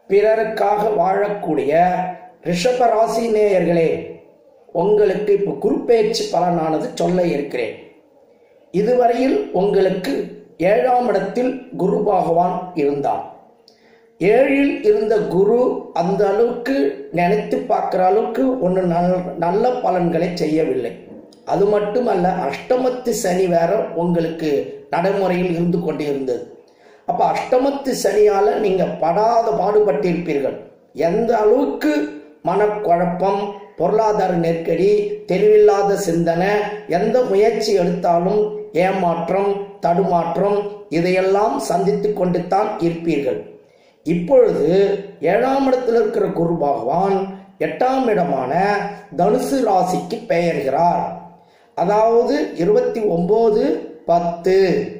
பிறருக்காக வாழக்கூடிய ரிஷப ராசி நேயர்களே உங்களுக்கு இப்போ குறுப்பேச்சு பலனானது சொல்ல இருக்கிறேன் இதுவரையில் உங்களுக்கு ஏழாம் இடத்தில் குரு பகவான் இருந்தார் ஏழில் இருந்த குரு அந்த அளவுக்கு நினைத்து பார்க்குற அளவுக்கு ஒன்று நல்ல நல்ல பலன்களை செய்யவில்லை அது மட்டுமல்ல அஷ்டமத்து சனி வேற உங்களுக்கு நடைமுறையில் இருந்து கொண்டே இருந்தது அப்போ அஷ்டமத்து சனியால் நீங்கள் படாத பாடுபட்டிருப்பீர்கள் எந்த அளவுக்கு மனக்குழப்பம் பொருளாதார நெருக்கடி தெளிவில்லாத சிந்தனை எந்த முயற்சி எடுத்தாலும் ஏமாற்றம் தடுமாற்றம் இதையெல்லாம் சந்தித்து கொண்டு தான் இருப்பீர்கள் இப்பொழுது ஏழாம் இடத்தில் இருக்கிற குரு பகவான் எட்டாம் இடமான தனுசு ராசிக்கு பெயர்கிறார் அதாவது இருபத்தி ஒன்பது பத்து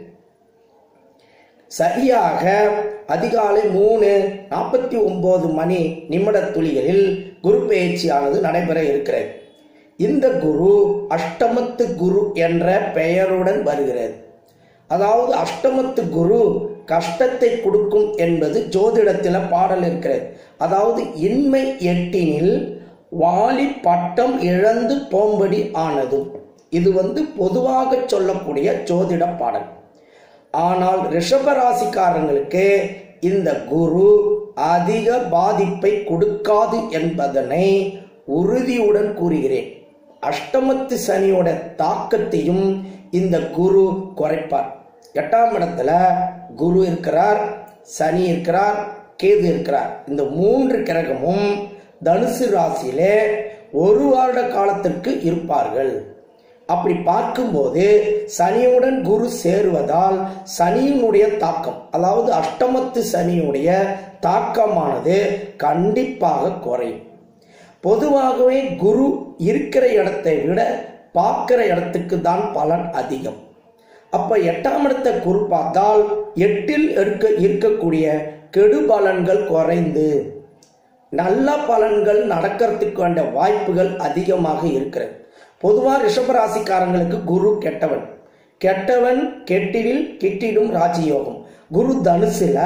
சரியாக அதிகாலை மூணு நாற்பத்தி ஒன்பது மணி நிமிட துளிகளில் குரு பயிற்சியானது நடைபெற இருக்கிறது இந்த குரு அஷ்டமத்து குரு என்ற பெயருடன் வருகிறது அதாவது அஷ்டமத்து குரு கஷ்டத்தை கொடுக்கும் என்பது ஜோதிடத்தில் பாடல் இருக்கிறது அதாவது இன்மை எட்டினில் வாலி பட்டம் இழந்து போம்படி ஆனதும் இது வந்து பொதுவாக சொல்லக்கூடிய ஜோதிட பாடல் ஆனால் ரிஷப ராசிக்காரங்களுக்கு இந்த குரு அதிக பாதிப்பை கொடுக்காது என்பதனை உறுதியுடன் கூறுகிறேன் அஷ்டமத்து சனியோட தாக்கத்தையும் இந்த குரு குறைப்பார் எட்டாம் இடத்துல குரு இருக்கிறார் சனி இருக்கிறார் கேது இருக்கிறார் இந்த மூன்று கிரகமும் தனுசு ராசியிலே ஒரு வருட காலத்திற்கு இருப்பார்கள் அப்படி பார்க்கும்போது சனியுடன் குரு சேருவதால் சனியினுடைய தாக்கம் அதாவது அஷ்டமத்து சனியுடைய தாக்கமானது கண்டிப்பாக குறையும் பொதுவாகவே குரு இருக்கிற இடத்தை விட பார்க்கிற இடத்துக்கு தான் பலன் அதிகம் அப்ப எட்டாம் இடத்தை குரு பார்த்தால் எட்டில் இருக்க இருக்கக்கூடிய கெடு பலன்கள் குறைந்து நல்ல பலன்கள் நடக்கிறதுக்கு வேண்டிய வாய்ப்புகள் அதிகமாக இருக்கிறது பொதுவாக ரிஷபராசிக்காரங்களுக்கு குரு கெட்டவன் கெட்டவன் கெட்டிடில் கிட்டிடும் ராஜயோகம் குரு தனுசுல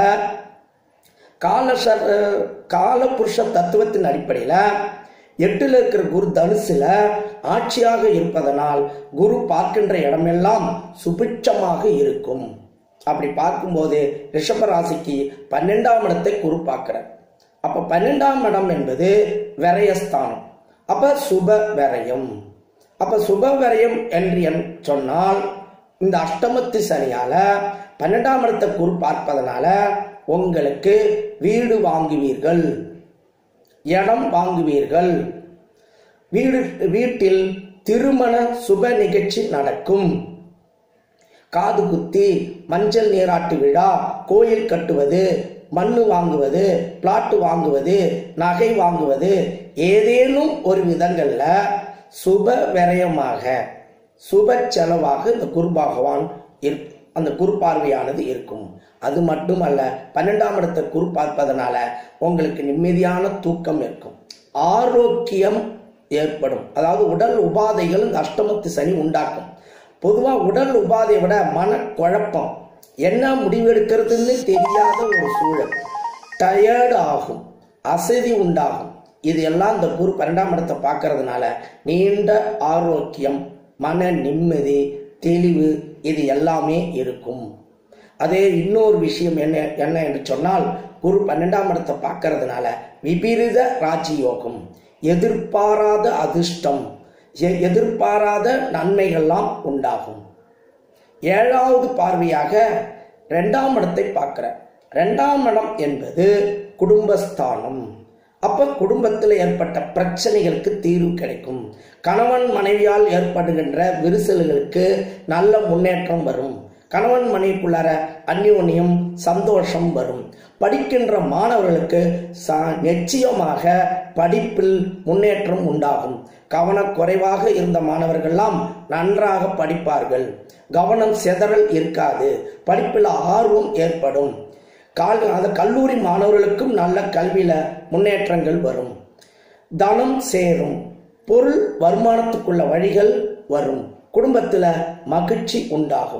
காலசர காலபுருஷ தத்துவத்தின் அடிப்படையில் எட்டுல இருக்கிற குரு தனுசுல ஆட்சியாக இருப்பதனால் குரு பார்க்கின்ற இடமெல்லாம் சுபிட்சமாக இருக்கும் அப்படி பார்க்கும்போது ரிஷபராசிக்கு பன்னெண்டாம் இடத்தை குரு பார்க்கிறார் அப்ப பன்னெண்டாம் இடம் என்பது விரயஸ்தானம் அப்ப சுப விரயம் அப்ப சுப விரயம் என்று என் சொன்னால் இந்த அஷ்டமத்து சனியால பன்னெண்டாம் இடத்தை குரு பார்ப்பதனால உங்களுக்கு வீடு வாங்குவீர்கள் இடம் வாங்குவீர்கள் வீடு வீட்டில் திருமண சுப நிகழ்ச்சி நடக்கும் காது குத்தி மஞ்சள் நீராட்டு விழா கோயில் கட்டுவது மண்ணு வாங்குவது பிளாட்டு வாங்குவது நகை வாங்குவது ஏதேனும் ஒரு விதங்கள்ல சுப விரயமாக சுப செலவாக இந்த குரு பகவான் இருப் அந்த குரு பார்வையானது இருக்கும் அது மட்டுமல்ல பன்னெண்டாம் இடத்தை குரு பார்ப்பதனால உங்களுக்கு நிம்மதியான தூக்கம் இருக்கும் ஆரோக்கியம் ஏற்படும் அதாவது உடல் உபாதைகள் இந்த அஷ்டமத்து சனி உண்டாக்கும் பொதுவாக உடல் உபாதையை விட மனக்குழப்பம் என்ன முடிவெடுக்கிறதுன்னு தெரியாத ஒரு சூழல் டயர்டு ஆகும் அசதி உண்டாகும் இது எல்லாம் இந்த குரு பன்னெண்டாம் இடத்தை பார்க்கறதுனால நீண்ட ஆரோக்கியம் மன நிம்மதி தெளிவு இது எல்லாமே இருக்கும் அதே இன்னொரு விஷயம் என்ன என்ன என்று சொன்னால் குரு பன்னெண்டாம் இடத்தை பார்க்கறதுனால விபரீத ராஜயோகம் எதிர்பாராத அதிர்ஷ்டம் எ- எதிர்பாராத நன்மைகள்லாம் உண்டாகும் ஏழாவது பார்வையாக ரெண்டாம் இடத்தை பார்க்கிற ரெண்டாம் இடம் என்பது குடும்பஸ்தானம் அப்ப குடும்பத்தில் ஏற்பட்ட பிரச்சனைகளுக்கு தீர்வு கிடைக்கும் கணவன் மனைவியால் ஏற்படுகின்ற விரிசல்களுக்கு நல்ல முன்னேற்றம் வரும் கணவன் மனைவிக்குள்ளார அந்யோன்யம் சந்தோஷம் வரும் படிக்கின்ற மாணவர்களுக்கு ச நிச்சயமாக படிப்பில் முன்னேற்றம் உண்டாகும் கவனக்குறைவாக இருந்த மாணவர்கள்லாம் நன்றாக படிப்பார்கள் கவனம் சிதறல் இருக்காது படிப்பில் ஆர்வம் ஏற்படும் கால் அந்த கல்லூரி மாணவர்களுக்கும் நல்ல கல்வியில முன்னேற்றங்கள் வரும் தனம் சேரும் பொருள் வருமானத்துக்குள்ள வழிகள் வரும் குடும்பத்தில் மகிழ்ச்சி உண்டாகும்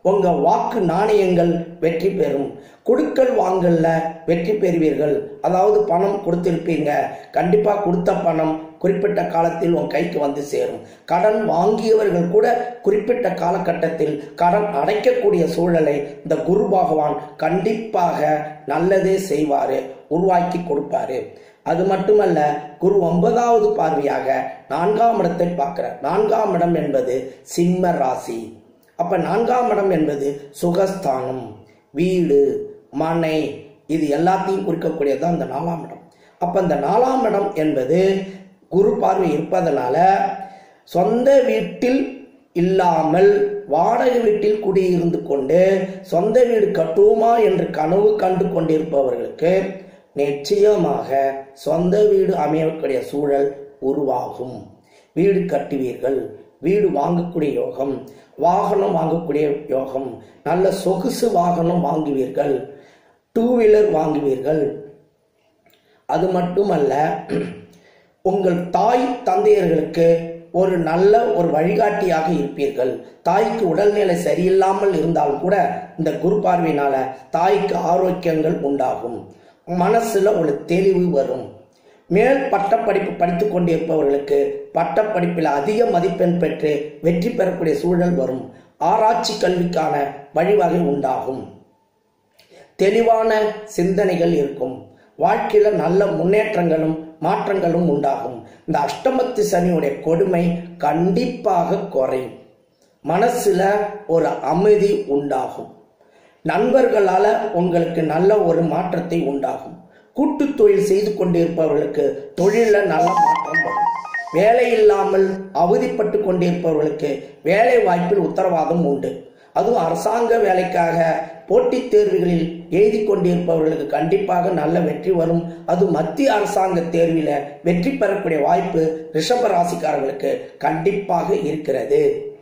உங்க வாக்கு நாணயங்கள் வெற்றி பெறும் கொடுக்கல் வாங்கல்ல வெற்றி பெறுவீர்கள் அதாவது பணம் கொடுத்திருப்பீங்க கண்டிப்பா கொடுத்த பணம் குறிப்பிட்ட காலத்தில் உன் கைக்கு வந்து சேரும் கடன் வாங்கியவர்கள் கூட குறிப்பிட்ட காலகட்டத்தில் கடன் அடைக்கக்கூடிய சூழலை இந்த குரு பகவான் கண்டிப்பாக நல்லதே செய்வாரு உருவாக்கி கொடுப்பாரு அது மட்டுமல்ல குரு ஒன்பதாவது பார்வையாக நான்காம் இடத்தை பார்க்கிறார் நான்காம் இடம் என்பது சிம்ம ராசி அப்ப நான்காம் இடம் என்பது சுகஸ்தானம் வீடு மனை இது எல்லாத்தையும் குறிக்கக்கூடியது அந்த நாலாம் இடம் அப்ப இந்த நாலாம் இடம் என்பது குரு பார்வை இருப்பதனால சொந்த வீட்டில் இல்லாமல் வாடகை வீட்டில் குடியிருந்து கொண்டு சொந்த வீடு கட்டுவோமா என்று கனவு கண்டு கொண்டிருப்பவர்களுக்கு நிச்சயமாக சொந்த வீடு அமையக்கூடிய சூழல் உருவாகும் வீடு கட்டுவீர்கள் வீடு வாங்கக்கூடிய யோகம் வாகனம் வாங்கக்கூடிய யோகம் நல்ல சொகுசு வாகனம் வாங்குவீர்கள் டூ வீலர் வாங்குவீர்கள் அது மட்டுமல்ல உங்கள் தாய் தந்தையர்களுக்கு ஒரு நல்ல ஒரு வழிகாட்டியாக இருப்பீர்கள் தாய்க்கு உடல்நிலை சரியில்லாமல் இருந்தாலும் கூட இந்த குரு பார்வையினால தாய்க்கு ஆரோக்கியங்கள் உண்டாகும் மனசுல ஒரு தெளிவு வரும் மேல் பட்டப்படிப்பு படித்துக் கொண்டிருப்பவர்களுக்கு பட்டப்படிப்பில் அதிக மதிப்பெண் பெற்று வெற்றி பெறக்கூடிய சூழல் வரும் ஆராய்ச்சி கல்விக்கான வழிவகை உண்டாகும் தெளிவான சிந்தனைகள் இருக்கும் வாழ்க்கையில நல்ல முன்னேற்றங்களும் மாற்றங்களும் உண்டாகும் இந்த அஷ்டமத்து சனியுடைய கொடுமை கண்டிப்பாக குறையும் மனசுல ஒரு அமைதி உண்டாகும் நண்பர்களால உங்களுக்கு நல்ல ஒரு மாற்றத்தை உண்டாகும் கூட்டு தொழில் செய்து கொண்டிருப்பவர்களுக்கு தொழில நல்ல மாற்றம் வரும் வேலை இல்லாமல் அவதிப்பட்டு கொண்டிருப்பவர்களுக்கு வேலை வாய்ப்பில் உத்தரவாதம் உண்டு அதுவும் அரசாங்க வேலைக்காக போட்டித் தேர்வுகளில் எழுதி கொண்டிருப்பவர்களுக்கு கண்டிப்பாக நல்ல வெற்றி வரும் அது மத்திய அரசாங்க தேர்வில வெற்றி பெறக்கூடிய வாய்ப்பு ரிஷப ராசிக்காரர்களுக்கு கண்டிப்பாக இருக்கிறது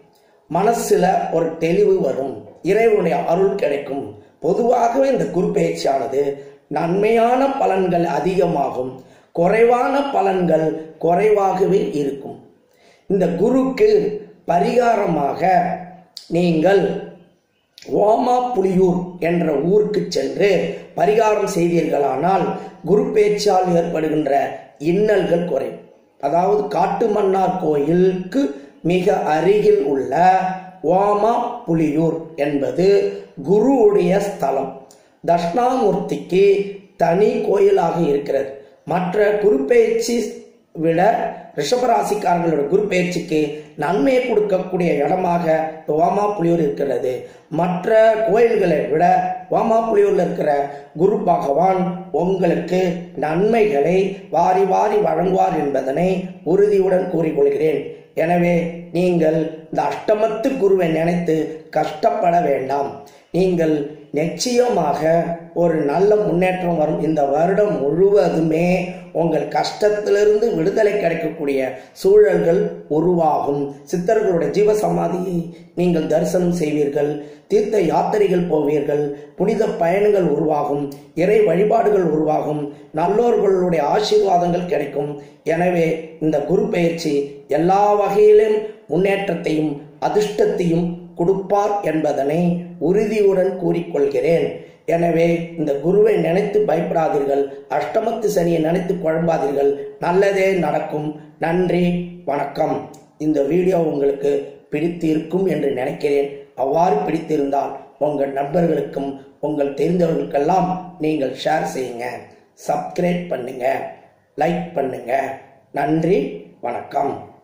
மனசுல ஒரு தெளிவு வரும் இறைவனுடைய அருள் கிடைக்கும் பொதுவாகவே இந்த குரு பயிற்சியானது நன்மையான பலன்கள் அதிகமாகும் குறைவான பலன்கள் குறைவாகவே இருக்கும் இந்த குருக்கு பரிகாரமாக நீங்கள் ஓமா புலியூர் என்ற ஊருக்கு சென்று பரிகாரம் செய்தீர்களானால் குரு பேச்சால் ஏற்படுகின்ற இன்னல்கள் குறையும் அதாவது காட்டுமன்னார் கோயிலுக்கு மிக அருகில் உள்ள ஓமா புலியூர் என்பது குருவுடைய ஸ்தலம் தட்சிணாமூர்த்திக்கு தனி கோயிலாக இருக்கிறது மற்ற குரு பயிற்சி விட ரிஷபராசிக்காரங்களோட குரு பயிற்சிக்கு நன்மையை கொடுக்கக்கூடிய இடமாக ஓமாப்புலியூர் இருக்கிறது மற்ற கோயில்களை விட ஓமாப்புலியூர்ல இருக்கிற குரு பகவான் உங்களுக்கு நன்மைகளை வாரி வாரி வழங்குவார் என்பதனை உறுதியுடன் கூறிக்கொள்கிறேன் எனவே நீங்கள் இந்த அஷ்டமத்து குருவை நினைத்து கஷ்டப்பட வேண்டாம் நீங்கள் நிச்சயமாக ஒரு நல்ல முன்னேற்றம் வரும் இந்த வருடம் முழுவதுமே உங்கள் கஷ்டத்திலிருந்து விடுதலை கிடைக்கக்கூடிய சூழல்கள் உருவாகும் சித்தர்களுடைய ஜீவ சமாதியை நீங்கள் தரிசனம் செய்வீர்கள் தீர்த்த யாத்திரைகள் போவீர்கள் புனித பயணங்கள் உருவாகும் இறை வழிபாடுகள் உருவாகும் நல்லோர்களுடைய ஆசீர்வாதங்கள் கிடைக்கும் எனவே இந்த குரு பயிற்சி எல்லா வகையிலும் முன்னேற்றத்தையும் அதிர்ஷ்டத்தையும் கொடுப்பார் என்பதனை உறுதியுடன் கூறிக்கொள்கிறேன் எனவே இந்த குருவை நினைத்து பயப்படாதீர்கள் அஷ்டமத்து சனியை நினைத்து குழம்பாதீர்கள் நல்லதே நடக்கும் நன்றி வணக்கம் இந்த வீடியோ உங்களுக்கு பிடித்திருக்கும் என்று நினைக்கிறேன் அவ்வாறு பிடித்திருந்தால் உங்கள் நண்பர்களுக்கும் உங்கள் தெரிந்தவர்களுக்கெல்லாம் நீங்கள் ஷேர் செய்யுங்க சப்ஸ்கிரைப் பண்ணுங்க லைக் பண்ணுங்க நன்றி வணக்கம்